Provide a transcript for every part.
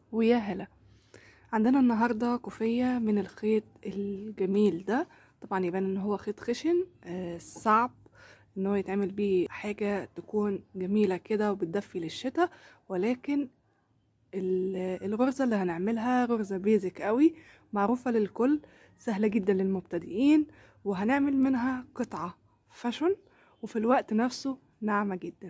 ويا هلا عندنا النهاردة كوفية من الخيط الجميل ده طبعا يبان ان هو خيط خشن آه، صعب ان هو يتعمل بيه حاجة تكون جميلة كده وبتدفي للشتاء ولكن ال- الغرزة اللي هنعملها غرزة بيزك قوي معروفة للكل سهلة جدا للمبتدئين وهنعمل منها قطعة فاشن وفي الوقت نفسه ناعمة جدا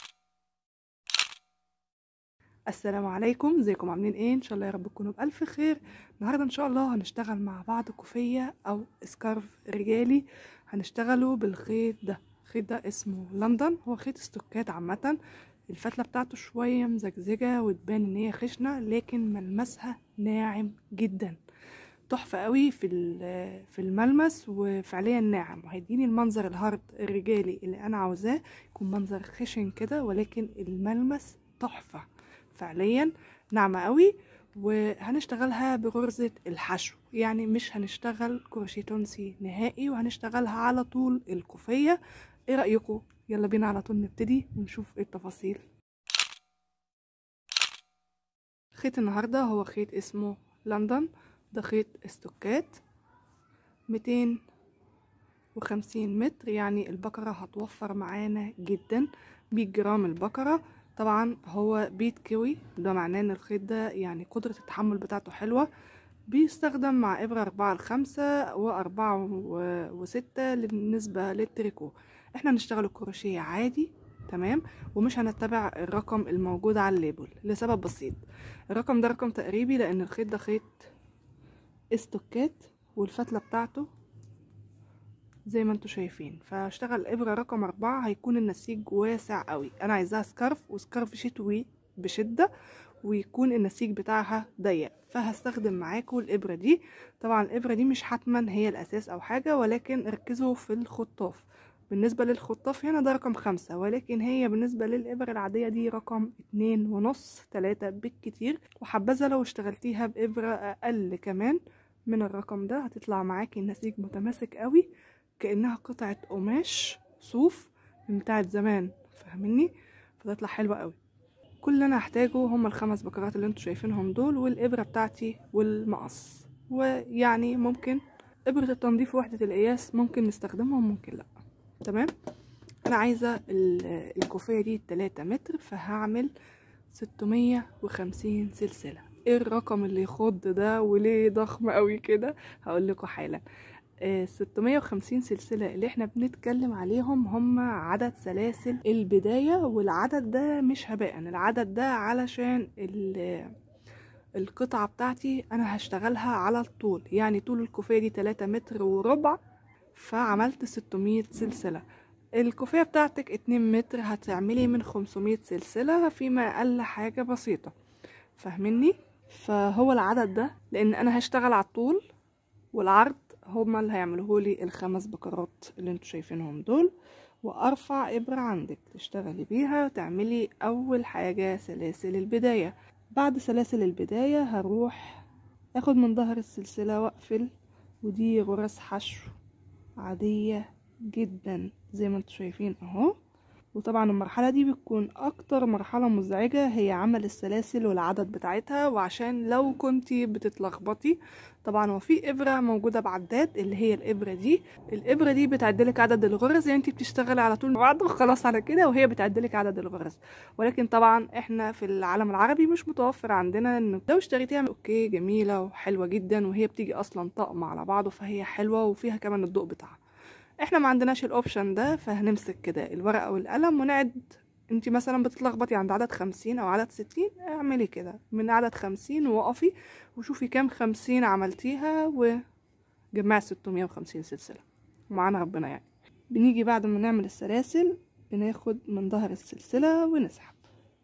السلام عليكم ازيكم عاملين ايه ان شاء الله يا رب تكونوا بالف خير النهارده ان شاء الله هنشتغل مع بعض كوفيه او سكارف رجالي هنشتغله بالخيط ده الخيط ده اسمه لندن هو خيط استوكات عامه الفتله بتاعته شويه مزجزجه وتبان ان هي خشنه لكن ملمسها ناعم جدا تحفه قوي في ال- في الملمس وفعليا ناعم وهيديني المنظر الهارد الرجالي اللي انا عاوزاه يكون منظر خشن كده ولكن الملمس تحفه فعليا ناعمة قوي وهنشتغلها بغرزة الحشو يعني مش هنشتغل كروشيه تونسي نهائي وهنشتغلها على طول الكوفية ايه رأيكم يلا بينا على طول نبتدي ونشوف ايه التفاصيل خيط النهاردة هو خيط اسمه لندن ده خيط استوكات ميتين وخمسين متر يعني البقرة هتوفر معانا جدا مية جرام البقرة طبعا هو بيت كوي ده معناه ان الخيط ده يعني قدرة التحمل بتاعته حلوة بيستخدم مع إبرة أربعة لخمسة وأربعة و- وستة بالنسبة للتريكو احنا هنشتغل الكروشيه عادي تمام ومش هنتبع الرقم الموجود على الليبل لسبب بسيط الرقم ده رقم تقريبي لأن الخيط ده خيط استوكات والفتلة بتاعته زي ما انتوا شايفين فاشتغل ابرة رقم أربعة هيكون النسيج واسع قوي انا عايزاها سكارف وسكارف شتوي بشدة ويكون النسيج بتاعها ضيق فهستخدم معاكم الابرة دي طبعا الابرة دي مش حتما هي الاساس او حاجة ولكن ركزوا في الخطاف بالنسبة للخطاف هنا ده رقم خمسة ولكن هي بالنسبة للإبر العادية دي رقم اتنين ونص تلاتة بالكتير وحبذا لو اشتغلتيها بإبرة أقل كمان من الرقم ده هتطلع معاكي النسيج متماسك قوي كأنها قطعة قماش صوف من بتاعة زمان فاهميني فتطلع حلوة قوي كل اللي انا هحتاجه هما الخمس بكرات اللي انتوا شايفينهم دول والابرة بتاعتي والمقص ويعني ممكن ابرة التنظيف وحدة القياس ممكن نستخدمها وممكن لا تمام انا عايزة ال- الكوفية دي 3 متر فهعمل 650 سلسلة ايه الرقم اللي يخض ده وليه ضخم قوي كده هقول لكم حالا آه، 650 سلسلة اللي احنا بنتكلم عليهم هم عدد سلاسل البداية والعدد ده مش هباء العدد ده علشان ال- القطعة بتاعتي انا هشتغلها على الطول يعني طول الكوفية دي 3 متر وربع فعملت 600 سلسلة الكوفية بتاعتك 2 متر هتعملي من 500 سلسلة فيما اقل حاجة بسيطة فاهميني فهو العدد ده لان انا هشتغل على الطول والعرض هما اللي هيعملوهولي الخمس بكرات اللي انتوا شايفينهم دول وارفع ابرة عندك تشتغلي بيها وتعملي اول حاجة سلاسل البداية بعد سلاسل البداية هروح اخد من ظهر السلسلة واقفل ودي غرز حشو عادية جدا زي ما انتوا شايفين اهو وطبعا المرحلة دي بتكون أكتر مرحلة مزعجة هي عمل السلاسل والعدد بتاعتها وعشان لو كنتي بتتلخبطي طبعا هو في إبرة موجودة بعداد اللي هي الإبرة دي الإبرة دي بتعدلك عدد الغرز يعني انتي بتشتغلي على طول بعض وخلاص على كده وهي بتعدلك عدد الغرز ولكن طبعا احنا في العالم العربي مش متوفر عندنا انه لو اشتريتيها اوكي جميلة وحلوة جدا وهي بتيجي أصلا طقم على بعضه فهي حلوة وفيها كمان الضوء بتاعها احنا ما عندناش الاوبشن ده فهنمسك كده الورقة والقلم ونعد انتي مثلا بتتلخبطي عند عدد خمسين او عدد ستين اعملي كده من عدد خمسين وقفي وشوفي كام خمسين عملتيها وجمعي ستمية وخمسين سلسلة ومعانا ربنا يعني بنيجي بعد ما نعمل السلاسل بناخد من ظهر السلسلة ونسحب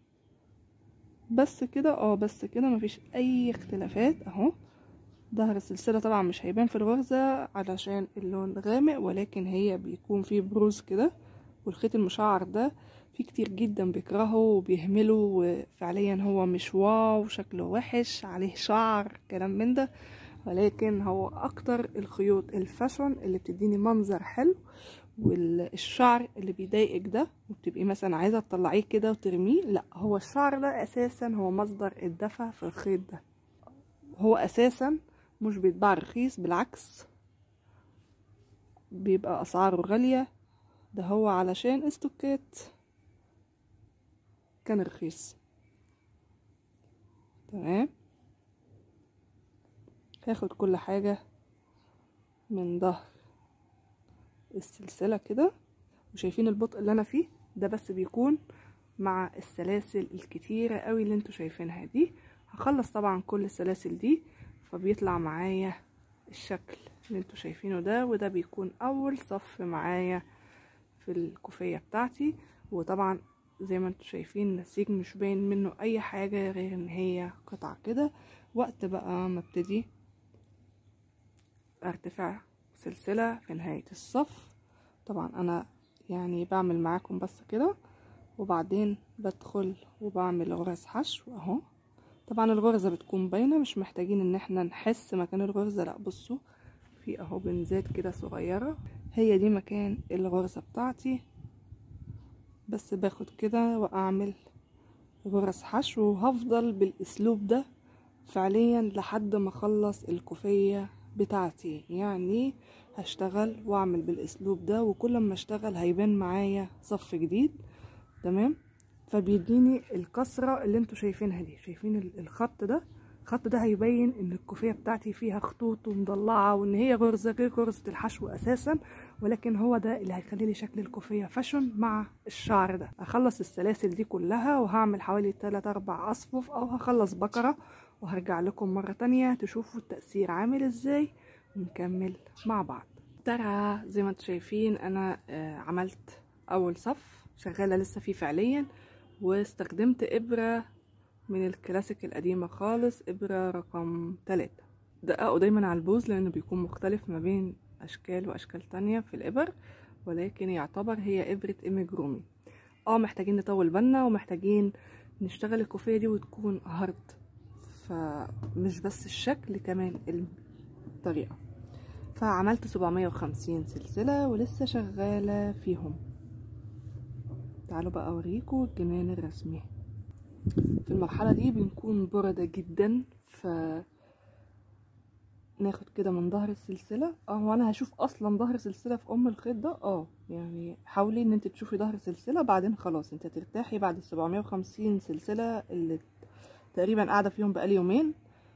بس كده اه بس كده مفيش اي اختلافات اهو ظهر السلسلة طبعا مش هيبان في الغرزة علشان اللون غامق ولكن هي بيكون فيه بروز كده والخيط المشعر ده في كتير جدا بيكرهه وبيهمله وفعليا هو مش واو شكله وحش عليه شعر كلام من ده ولكن هو اكتر الخيوط الفاشون اللي بتديني منظر حلو والشعر اللي بيضايقك ده وبتبقي مثلا عايزه تطلعيه كده وترميه لا هو الشعر ده اساسا هو مصدر الدفع في الخيط ده هو اساسا مش بيتباع رخيص بالعكس بيبقى اسعاره غاليه ده هو علشان استوكات كان رخيص تمام هاخد كل حاجة من ظهر السلسلة كده وشايفين البطء اللي انا فيه ده بس بيكون مع السلاسل الكتيرة قوي اللي انتوا شايفينها دي هخلص طبعا كل السلاسل دي فبيطلع معايا الشكل اللي انتوا شايفينه ده وده بيكون اول صف معايا في الكوفية بتاعتي وطبعا زي ما انتوا شايفين النسيج مش باين منه اي حاجة غير ان هي قطعة كده وقت بقى ما ابتدي ارتفع سلسلة في نهاية الصف طبعا انا يعني بعمل معاكم بس كده وبعدين بدخل وبعمل غرز حشو اهو طبعا الغرزة بتكون باينة مش محتاجين ان احنا نحس مكان الغرزة لا بصوا في اهو بنزات كده صغيرة هي دي مكان الغرزة بتاعتي بس باخد كده واعمل غرز حشو وهفضل بالاسلوب ده فعليا لحد ما اخلص الكوفية بتاعتي يعني هشتغل واعمل بالاسلوب ده وكل ما اشتغل هيبان معايا صف جديد تمام فبيديني الكسرة اللي انتوا شايفينها دي شايفين الخط ده الخط ده هيبين ان الكوفية بتاعتي فيها خطوط ومضلعة وان هي غرزة غير غرزة الحشو اساسا ولكن هو ده اللي هيخلي لي شكل الكوفية فاشون مع الشعر ده اخلص السلاسل دي كلها وهعمل حوالي 3 4 اصفف او هخلص بكرة وهرجع لكم مرة تانية تشوفوا التأثير عامل ازاي ونكمل مع بعض ترى زي ما انتم شايفين انا عملت اول صف شغالة لسه فيه فعليا واستخدمت ابرة من الكلاسيك القديمة خالص ابرة رقم تلاتة دققوا دايما على البوز لانه بيكون مختلف ما بين اشكال واشكال تانية في الابر ولكن يعتبر هي ابرة ايمج رومي اه محتاجين نطول بالنا ومحتاجين نشتغل الكوفية دي وتكون هارد فمش بس الشكل كمان الطريقة فعملت 750 سلسلة ولسه شغالة فيهم تعالوا بقى اوريكم الجنان الرسمي في المرحلة دي بنكون بردة جدا ف ناخد كده من ظهر السلسلة اه وانا هشوف اصلا ظهر سلسلة في ام الخيط ده اه يعني حاولي ان انت تشوفي ظهر سلسلة بعدين خلاص انت ترتاحي بعد ال 750 سلسلة اللي تقريبا قاعدة فيهم بقالي يومين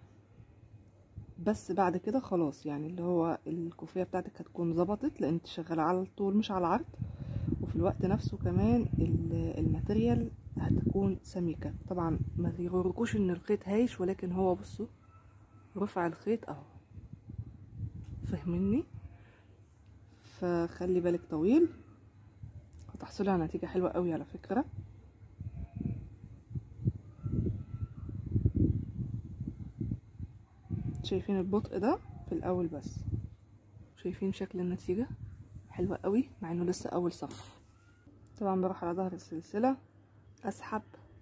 بس بعد كده خلاص يعني اللي هو الكوفية بتاعتك هتكون ظبطت لان انت شغالة على الطول مش على العرض وفي الوقت نفسه كمان الماتيريال هتكون سميكة طبعا ما يغركوش ان الخيط هايش ولكن هو بصوا رفع الخيط اهو فاهميني فخلي بالك طويل هتحصلي على نتيجة حلوة قوي على فكرة شايفين البطء ده في الاول بس شايفين شكل النتيجة حلوة قوي مع انه لسه اول صف طبعا بروح على ظهر السلسلة اسحب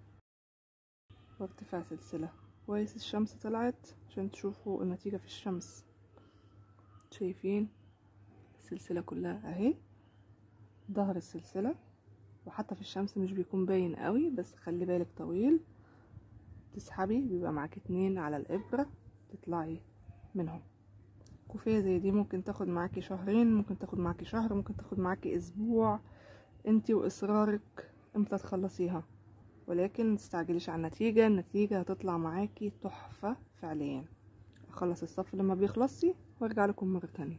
وارتفع سلسلة كويس الشمس طلعت عشان تشوفوا النتيجة في الشمس شايفين السلسلة كلها اهي ظهر السلسلة وحتى في الشمس مش بيكون باين قوي بس خلي بالك طويل تسحبي بيبقى معاك اتنين على الابرة تطلعي منهم كوفية زي دي ممكن تاخد معاكي شهرين ممكن تاخد معاكي شهر ممكن تاخد معاكي اسبوع انتي واصرارك امتى تخلصيها ولكن متستعجليش على النتيجة النتيجة هتطلع معاكي تحفة فعليا اخلص الصف لما بيخلصي وارجع لكم مرة تانية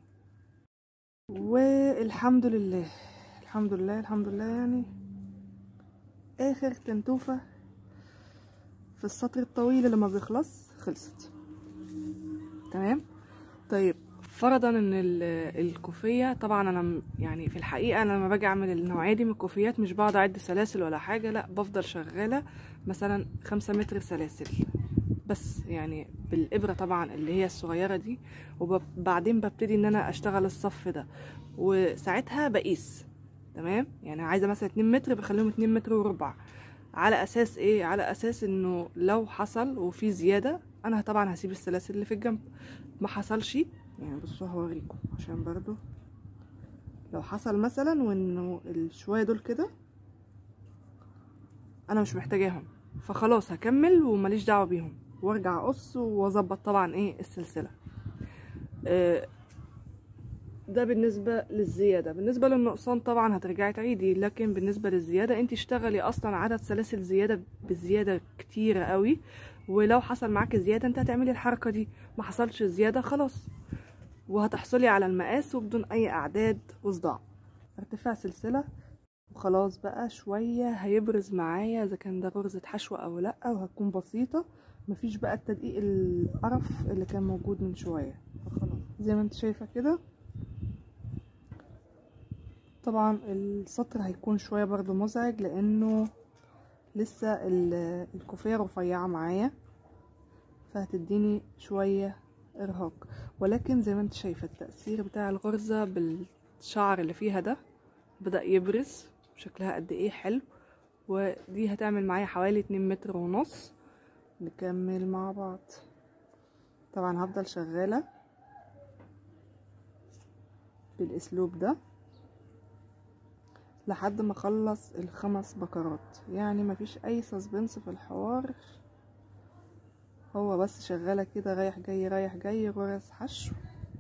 والحمد لله الحمد لله الحمد لله يعني اخر تنتوفة في السطر الطويل اللي ما بيخلص خلصت تمام طيب فرضا ان الكوفيه طبعا انا يعني في الحقيقه انا لما باجي اعمل النوعيه دي من الكوفيات مش بقعد اعد سلاسل ولا حاجه لا بفضل شغاله مثلا خمسة متر سلاسل بس يعني بالابره طبعا اللي هي الصغيره دي وبعدين ببتدي ان انا اشتغل الصف ده وساعتها بقيس تمام يعني عايزه مثلا 2 متر بخليهم 2 متر وربع على اساس ايه على اساس انه لو حصل وفي زياده انا طبعا هسيب السلاسل اللي في الجنب ما حصلش يعني بصوا هوريكم عشان برضو لو حصل مثلا وانه الشوية دول كده انا مش محتاجاهم فخلاص هكمل ومليش دعوة بيهم وارجع اقص واظبط طبعا ايه السلسلة آه، ده بالنسبة للزيادة بالنسبة للنقصان طبعا هترجعي تعيدي لكن بالنسبة للزيادة انت اشتغلي اصلا عدد سلاسل زيادة بزيادة كتيرة قوي ولو حصل معاكي زيادة انت هتعملي الحركة دي ما حصلش زيادة خلاص وهتحصلي على المقاس وبدون اي اعداد وصداع ارتفاع سلسلة وخلاص بقى شوية هيبرز معايا اذا كان ده غرزة حشو او لا وهتكون بسيطة مفيش بقى التدقيق القرف اللي كان موجود من شوية فخلاص زي ما انت شايفة كده طبعا السطر هيكون شوية برضو مزعج لانه لسه ال- الكوفية رفيعة معايا فهتديني شوية ارهاق ولكن زي ما انت شايفة التأثير بتاع الغرزة بالشعر اللي فيها ده بدأ يبرز شكلها قد ايه حلو ودي هتعمل معايا حوالي اتنين متر ونص نكمل مع بعض طبعا هفضل شغالة بالاسلوب ده لحد ما اخلص الخمس بكرات يعني مفيش اي سسبنس في الحوار هو بس شغالة كده رايح جاي رايح جاي غرز حشو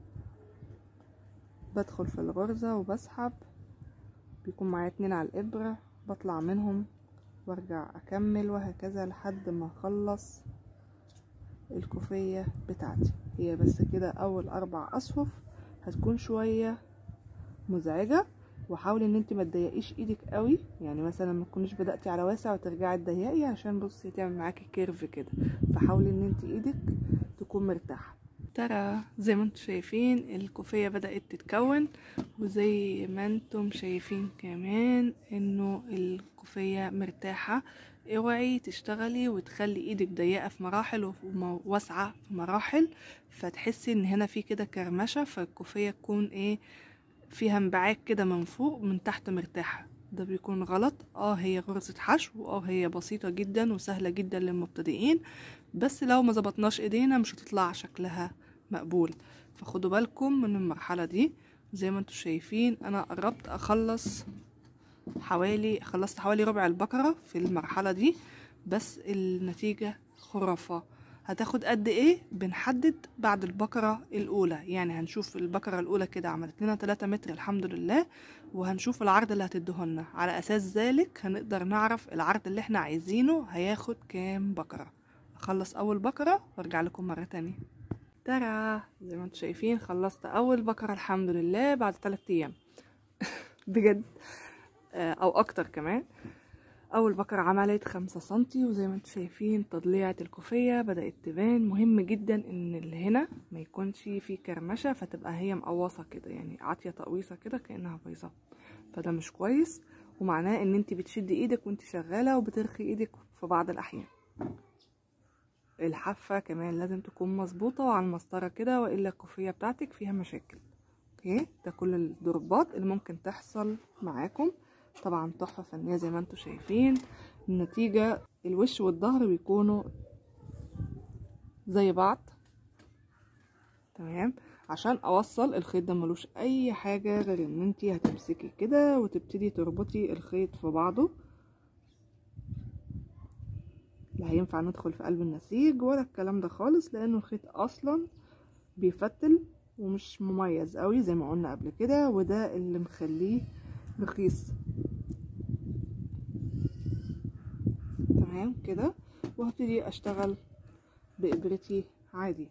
بدخل في الغرزة وبسحب بيكون معايا اتنين على الابرة بطلع منهم وارجع اكمل وهكذا لحد ما اخلص الكوفية بتاعتي هي بس كده اول اربع اصفف هتكون شوية مزعجة وحاولي ان انت ما تضيقيش ايدك قوي يعني مثلا ما تكونيش بدأتي على واسع وترجعي تضيقي عشان بصي تعمل معاكي كيرف كده فحاولي ان انت ايدك تكون مرتاحة ترى زي ما انتم شايفين الكوفية بدأت تتكون وزي ما انتم شايفين كمان انه الكوفية مرتاحة اوعي تشتغلي وتخلي ايدك ضيقة في مراحل وواسعة في مراحل فتحسي ان هنا في كده كرمشة فالكوفية تكون ايه فيها انبعاج كده من فوق من تحت مرتاحة ده بيكون غلط اه هي غرزة حشو اه هي بسيطة جدا وسهلة جدا للمبتدئين بس لو ما ظبطناش ايدينا مش هتطلع شكلها مقبول فخدوا بالكم من المرحلة دي زي ما انتم شايفين انا قربت اخلص حوالي خلصت حوالي ربع البقرة في المرحلة دي بس النتيجة خرافة هتاخد قد ايه بنحدد بعد البقرة الاولى يعني هنشوف البقرة الاولى كده عملت لنا 3 متر الحمد لله وهنشوف العرض اللي هتدهولنا على اساس ذلك هنقدر نعرف العرض اللي احنا عايزينه هياخد كام بقرة اخلص اول بقرة وارجع لكم مرة تانية ترى زي ما انتم شايفين خلصت اول بقرة الحمد لله بعد 3 ايام بجد آه، او اكتر كمان اول بقرة عملت خمسة سنتي وزي ما انتم شايفين تضليعة الكوفية بدأت تبان مهم جدا ان اللي هنا ما يكونش في كرمشة فتبقى هي مقوصة كده يعني عاطية تقويصة كده كأنها بايظة فده مش كويس ومعناه ان انت بتشدي ايدك وانت شغالة وبترخي ايدك في بعض الاحيان الحافة كمان لازم تكون مظبوطة وعلى المسطرة كده والا الكوفية بتاعتك فيها مشاكل اوكي ده كل الضربات اللي ممكن تحصل معاكم طبعا تحفة فنية زي ما انتم شايفين النتيجة الوش والظهر بيكونوا زي بعض تمام عشان اوصل الخيط ده ملوش اي حاجة غير ان انتي هتمسكي كده وتبتدي تربطي الخيط في بعضه لا هينفع ندخل في قلب النسيج ولا الكلام ده خالص لانه الخيط اصلا بيفتل ومش مميز قوي زي ما قلنا قبل كده وده اللي مخليه رخيص تمام كده وهبتدي اشتغل بابرتي عادي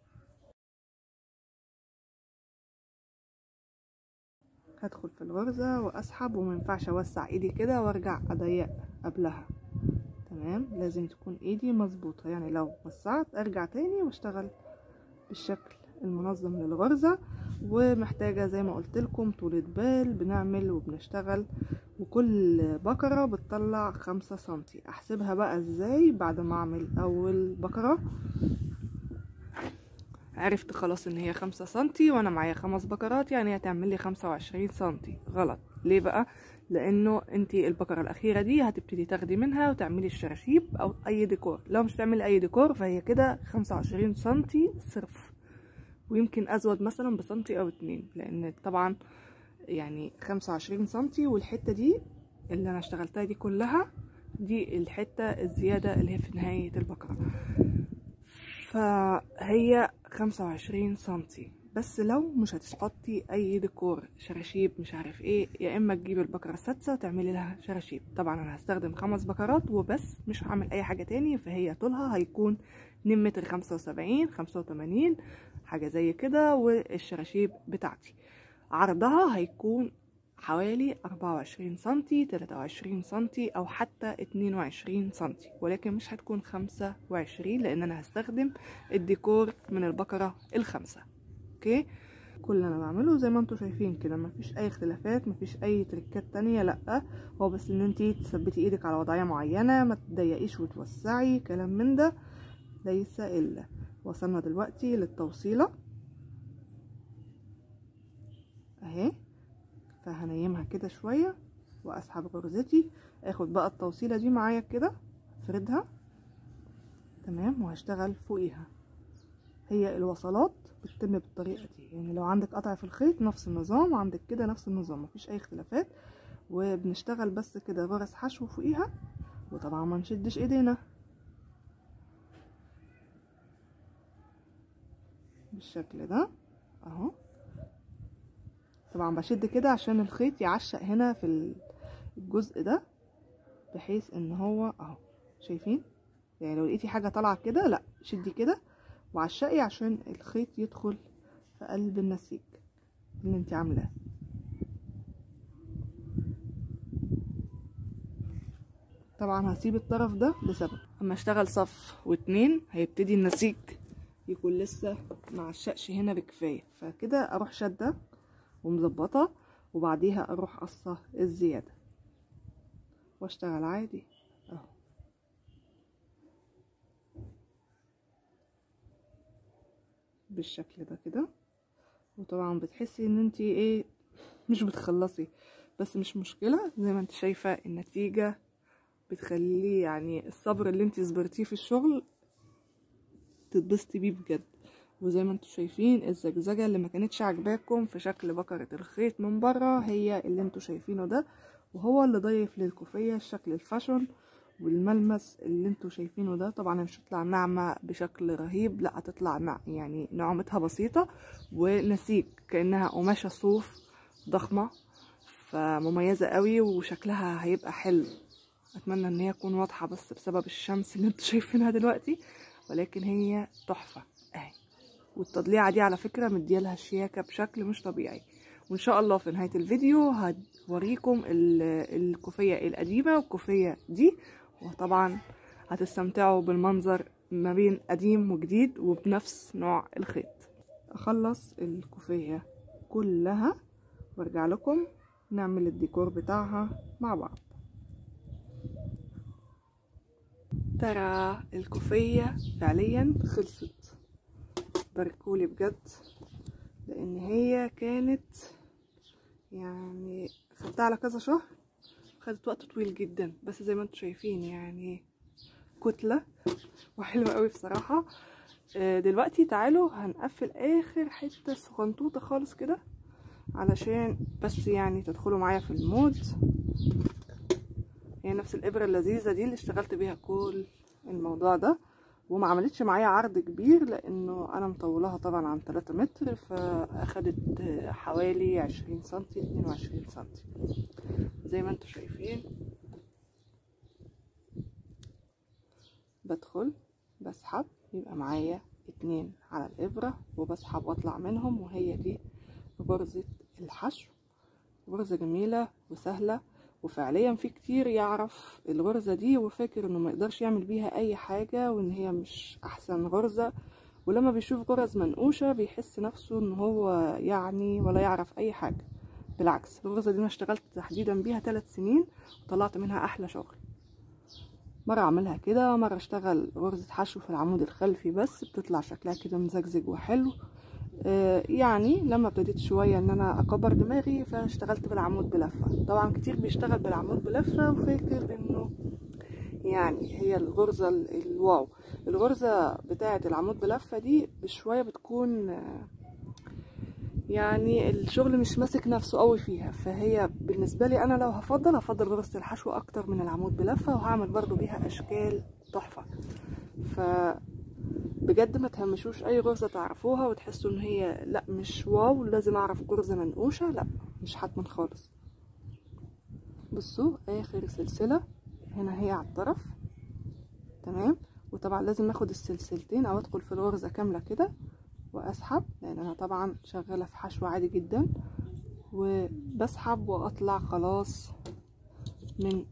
هدخل في الغرزة واسحب ومينفعش اوسع ايدي كده وارجع اضيق قبلها تمام لازم تكون ايدي مظبوطة يعني لو وسعت ارجع تاني واشتغل بالشكل المنظم للغرزة ومحتاجة زي ما قلت لكم طولة بال بنعمل وبنشتغل وكل بكرة بتطلع خمسة سنتي احسبها بقى ازاي بعد ما اعمل اول بكرة عرفت خلاص ان هي خمسة سنتي وانا معايا خمس بكرات يعني هتعمل لي خمسة وعشرين سنتي غلط ليه بقى لانه انتي البكرة الاخيرة دي هتبتدي تاخدي منها وتعملي الشراشيب او اي ديكور لو مش تعملي اي ديكور فهي كده خمسة وعشرين سنتي صرف ويمكن ازود مثلا بسنتي او اتنين لان طبعا يعني خمسة وعشرين سنتي والحتة دي اللي انا اشتغلتها دي كلها دي الحتة الزيادة اللي هي في نهاية البقرة فهي خمسة وعشرين سنتي بس لو مش هتحطي اي ديكور شراشيب مش عارف ايه يا اما تجيبي البقرة السادسة وتعملي لها شراشيب طبعا انا هستخدم خمس بقرات وبس مش هعمل اي حاجة تاني فهي طولها هيكون اتنين متر خمسة وسبعين خمسة وتمانين حاجة زي كده والشراشيب بتاعتي عرضها هيكون حوالي أربعة وعشرين سنتي تلاتة وعشرين سنتي أو حتى اتنين وعشرين سنتي ولكن مش هتكون خمسة وعشرين لأن أنا هستخدم الديكور من البقرة الخمسة اوكي كل اللي انا بعمله زي ما انتم شايفين كده مفيش اي اختلافات مفيش اي تريكات تانية لا هو بس ان انتي تثبتي ايدك على وضعية معينة ما تضيقيش وتوسعي كلام من ده ليس الا وصلنا دلوقتي للتوصيلة اهي فهنيمها كده شوية واسحب غرزتي اخد بقى التوصيلة دي معايا كده افردها تمام وهشتغل فوقيها هي الوصلات بتتم بالطريقة دي يعني لو عندك قطع في الخيط نفس النظام عندك كده نفس النظام مفيش اي اختلافات وبنشتغل بس كده غرز حشو فوقيها وطبعا ما نشدش ايدينا بالشكل ده اهو طبعا بشد كده عشان الخيط يعشق هنا في الجزء ده بحيث ان هو اهو شايفين يعني لو لقيتي حاجه طالعه كده لا شدي كده وعشقي عشان الخيط يدخل في قلب النسيج اللي انت عاملاه طبعا هسيب الطرف ده لسبب اما اشتغل صف واتنين هيبتدي النسيج يكون لسه معشقش هنا بكفايه فكده اروح شده ومظبطه وبعديها اروح قصه الزياده واشتغل عادي اهو بالشكل ده كده وطبعا بتحسي ان انتي ايه مش بتخلصي بس مش مشكلة زي ما انت شايفة النتيجة بتخليه يعني الصبر اللي انت صبرتيه في الشغل تتبسطي بيه بجد وزي ما انتم شايفين الزجزجة اللي ما كانتش عاجباكم في شكل بكرة الخيط من بره هي اللي انتم شايفينه ده وهو اللي ضيف للكوفية الشكل الفاشون والملمس اللي انتوا شايفينه ده طبعا مش هتطلع ناعمة بشكل رهيب لا هتطلع نع... يعني نعومتها بسيطة ونسيج كأنها قماشة صوف ضخمة فمميزة قوي وشكلها هيبقى حلو اتمنى ان هي تكون واضحة بس بسبب الشمس اللي انتوا شايفينها دلوقتي ولكن هي تحفة اهي والتضليعة دي على فكرة مديالها شياكة بشكل مش طبيعي وان شاء الله في نهاية الفيديو هوريكم الكوفية القديمة والكوفية دي وطبعا هتستمتعوا بالمنظر ما بين قديم وجديد وبنفس نوع الخيط اخلص الكوفية كلها وارجع لكم نعمل الديكور بتاعها مع بعض ترى الكوفية فعليا خلصت باركولي بجد لان هي كانت يعني خدتها على كذا شهر خدت وقت طويل جدا بس زي ما انتم شايفين يعني كتلة وحلوة قوي بصراحة دلوقتي تعالوا هنقفل اخر حتة صغنطوطة خالص كده علشان بس يعني تدخلوا معايا في المود هي نفس الابرة اللذيذة دي اللي اشتغلت بيها كل الموضوع ده وما عملتش معايا عرض كبير لانه انا مطولها طبعا عن 3 متر فاخدت حوالي 20 سنتي 22 سنتي زي ما انتم شايفين بدخل بسحب يبقى معايا اتنين على الابرة وبسحب واطلع منهم وهي دي غرزة الحشو غرزة جميلة وسهلة وفعليا في كتير يعرف الغرزة دي وفاكر انه ما يقدرش يعمل بيها اي حاجة وان هي مش احسن غرزة ولما بيشوف غرز منقوشة بيحس نفسه ان هو يعني ولا يعرف اي حاجة بالعكس الغرزة دي انا اشتغلت تحديدا بيها ثلاث سنين وطلعت منها احلى شغل مرة اعملها كده مرة اشتغل غرزة حشو في العمود الخلفي بس بتطلع شكلها كده مزجزج وحلو يعني لما ابتديت شويه ان انا اكبر دماغي فاشتغلت بالعمود بلفه طبعا كتير بيشتغل بالعمود بلفه وفاكر انه يعني هي الغرزه الواو الغرزه بتاعه العمود بلفه دي بشويه بتكون يعني الشغل مش ماسك نفسه قوي فيها فهي بالنسبه لي انا لو هفضل هفضل غرزه الحشو اكتر من العمود بلفه وهعمل برضو بيها اشكال تحفه ف بجد ما تهمشوش اي غرزه تعرفوها وتحسوا ان هي لا مش واو لازم اعرف غرزه منقوشه لا مش حتما خالص بصوا اخر سلسله هنا هي على الطرف تمام وطبعا لازم اخد السلسلتين او ادخل في الغرزه كامله كده واسحب لان انا طبعا شغاله في حشو عادي جدا وبسحب واطلع خلاص من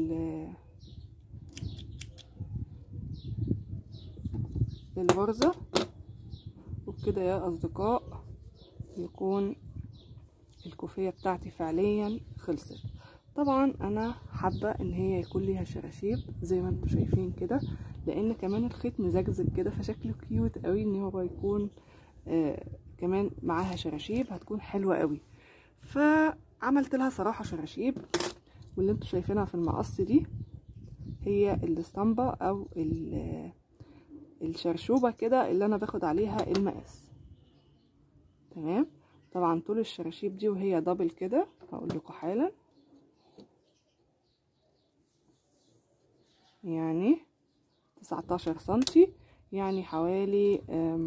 الغرزه وبكده يا اصدقاء يكون الكوفيه بتاعتي فعليا خلصت طبعا انا حابه ان هي يكون ليها شراشيب زي ما انتم شايفين كده لان كمان الخيط مزجزج كده فشكله كيوت قوي ان هو يكون آه كمان معاها شراشيب هتكون حلوه قوي فعملت لها صراحه شراشيب واللي انتم شايفينها في المقص دي هي الاسطمبه او الشرشوبه كده اللي انا باخد عليها المقاس تمام طبعا طول الشراشيب دي وهي دبل كده هقول لكم حالا يعني تسعتاشر سنتي يعني حوالي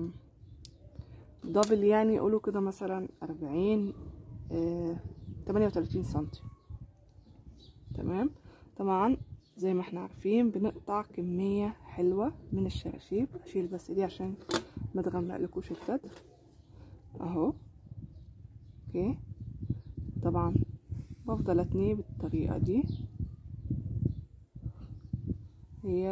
دبل يعني يقولوا كده مثلا أربعين تمانية وتلاتين سنتي تمام طبعا زي ما احنا عارفين بنقطع كمية حلوة من الشراشيب اشيل بس دي عشان ما تغمقلكوش الكتف اهو اوكي طبعا بفضل اتنيه بالطريقة دي هي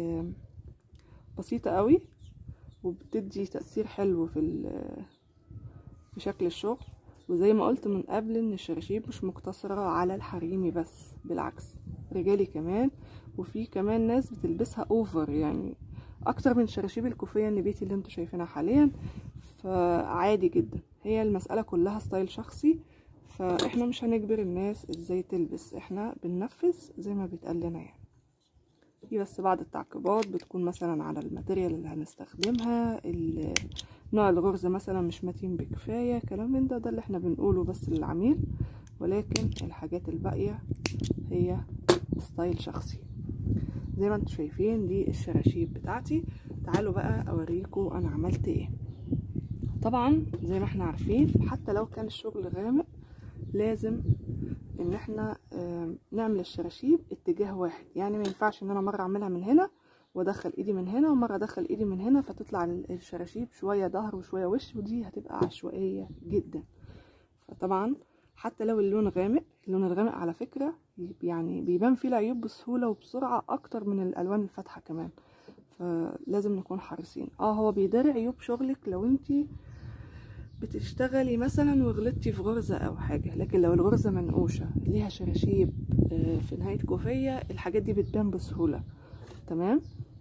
بسيطة قوي وبتدي تأثير حلو في في شكل الشغل وزي ما قلت من قبل ان الشراشيب مش مقتصرة على الحريمي بس بالعكس رجالي كمان وفي كمان ناس بتلبسها اوفر يعني اكتر من شراشيب الكوفية النبيتي اللي انتوا شايفينها حاليا فعادي جدا هي المسألة كلها ستايل شخصي فاحنا مش هنجبر الناس ازاي تلبس احنا بننفذ زي ما بيتقال لنا يعني دي بس بعض التعقيبات بتكون مثلا على الماتيريال اللي هنستخدمها نوع الغرزة مثلا مش متين بكفاية كلام من ده ده اللي احنا بنقوله بس للعميل ولكن الحاجات الباقية هي ستايل شخصي زي ما انتم شايفين دي الشراشيب بتاعتي تعالوا بقى اوريكم انا عملت ايه طبعا زي ما احنا عارفين حتى لو كان الشغل غامق لازم ان احنا نعمل الشراشيب اتجاه واحد يعني ما ينفعش ان انا مره اعملها من هنا وادخل ايدي من هنا ومره ادخل ايدي من هنا فتطلع الشراشيب شويه ظهر وشويه وش ودي هتبقى عشوائيه جدا فطبعا حتى لو اللون غامق اللون الغامق على فكره يعني بيبان فيه العيوب بسهوله وبسرعه اكتر من الالوان الفاتحه كمان فلازم نكون حريصين اه هو بيداري عيوب شغلك لو انتي بتشتغلي مثلا وغلطتي في غرزة او حاجة لكن لو الغرزة منقوشة ليها شراشيب في نهاية كوفية الحاجات دي بتبان بسهولة تمام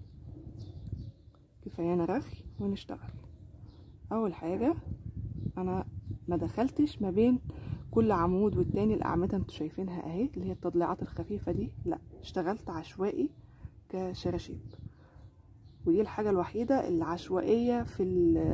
كفاية رخي ونشتغل اول حاجة انا ما دخلتش ما بين كل عمود والتاني الاعمدة انتوا شايفينها اهي اللي هي التضليعات الخفيفة دي لا اشتغلت عشوائي كشراشيب ودي الحاجة الوحيدة العشوائية في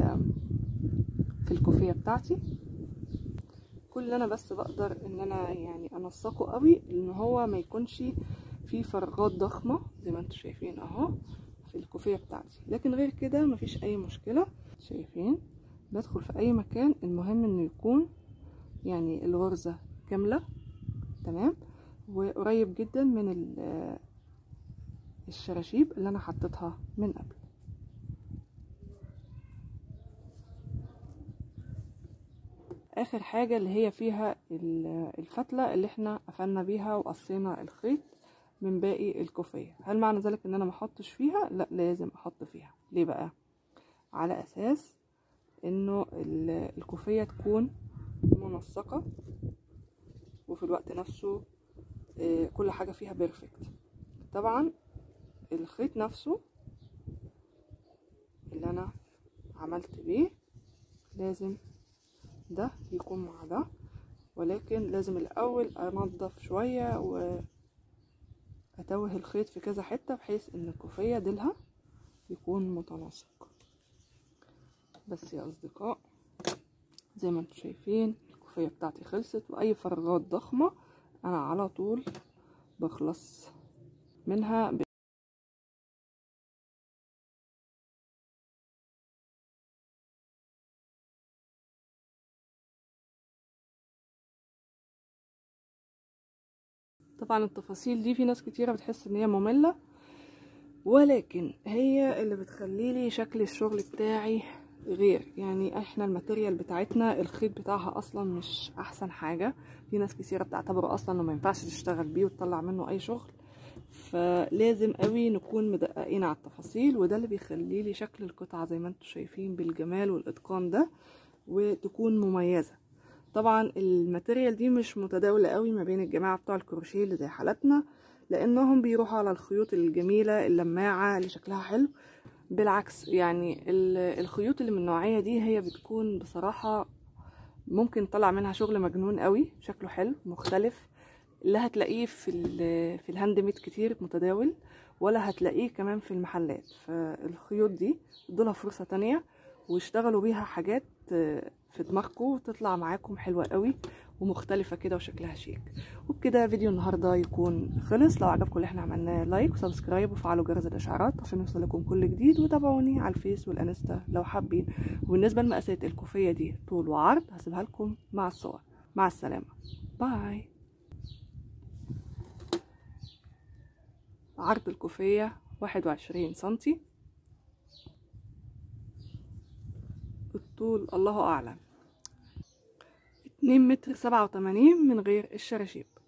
في الكوفية بتاعتي كل اللي انا بس بقدر ان انا يعني انسقه قوي ان هو ما يكونش فيه فراغات ضخمة زي ما انتم شايفين اهو في الكوفية بتاعتي لكن غير كده مفيش اي مشكلة شايفين بدخل في اي مكان المهم انه يكون يعني الغرزة كاملة تمام وقريب جدا من الشراشيب اللي انا حطيتها من قبل اخر حاجة اللي هي فيها الفتلة اللي احنا قفلنا بيها وقصينا الخيط من باقي الكوفية هل معنى ذلك ان انا ما احطش فيها لا لازم احط فيها ليه بقى على اساس انه الكوفية تكون منسقة وفي الوقت نفسه كل حاجة فيها بيرفكت طبعا الخيط نفسه اللي انا عملت بيه لازم ده يكون مع ده ولكن لازم الاول انضف شوية واتوه الخيط في كذا حتة بحيث ان الكوفية ديلها يكون متناسق بس يا اصدقاء زي ما انتم شايفين الكوفية بتاعتي خلصت واي فراغات ضخمة انا على طول بخلص منها ب... طبعا التفاصيل دي في ناس كتيرة بتحس ان هي مملة ولكن هي اللي بتخليلي شكل الشغل بتاعي غير يعني احنا الماتيريال بتاعتنا الخيط بتاعها اصلا مش احسن حاجة في ناس كتيرة بتعتبره اصلا انه ما ينفعش تشتغل بيه وتطلع منه اي شغل فلازم قوي نكون مدققين على التفاصيل وده اللي بيخلي لي شكل القطعة زي ما انتم شايفين بالجمال والاتقان ده وتكون مميزة طبعا الماتيريال دي مش متداولة قوي ما بين الجماعة بتوع الكروشيه اللي زي حالتنا لانهم بيروحوا على الخيوط الجميلة اللماعة اللي شكلها حلو بالعكس يعني الخيوط اللي من النوعية دي هي بتكون بصراحة ممكن طلع منها شغل مجنون قوي شكله حلو مختلف لا هتلاقيه في في الهاند ميد كتير متداول ولا هتلاقيه كمان في المحلات فالخيوط دي ادولها فرصة تانية واشتغلوا بيها حاجات في دماغكم تطلع معاكم حلوة قوي ومختلفة كده وشكلها شيك وبكده فيديو النهاردة يكون خلص لو عجبكم اللي احنا عملناه لايك وسبسكرايب وفعلوا جرس الاشعارات عشان يوصل لكم كل جديد وتابعوني على الفيس والانستا لو حابين وبالنسبة لمقاسات الكوفية دي طول وعرض هسيبها لكم مع الصور مع السلامة باي عرض الكوفية واحد وعشرين سنتي الطول الله أعلم اتنين متر سبعة وتمانين من غير الشراشيب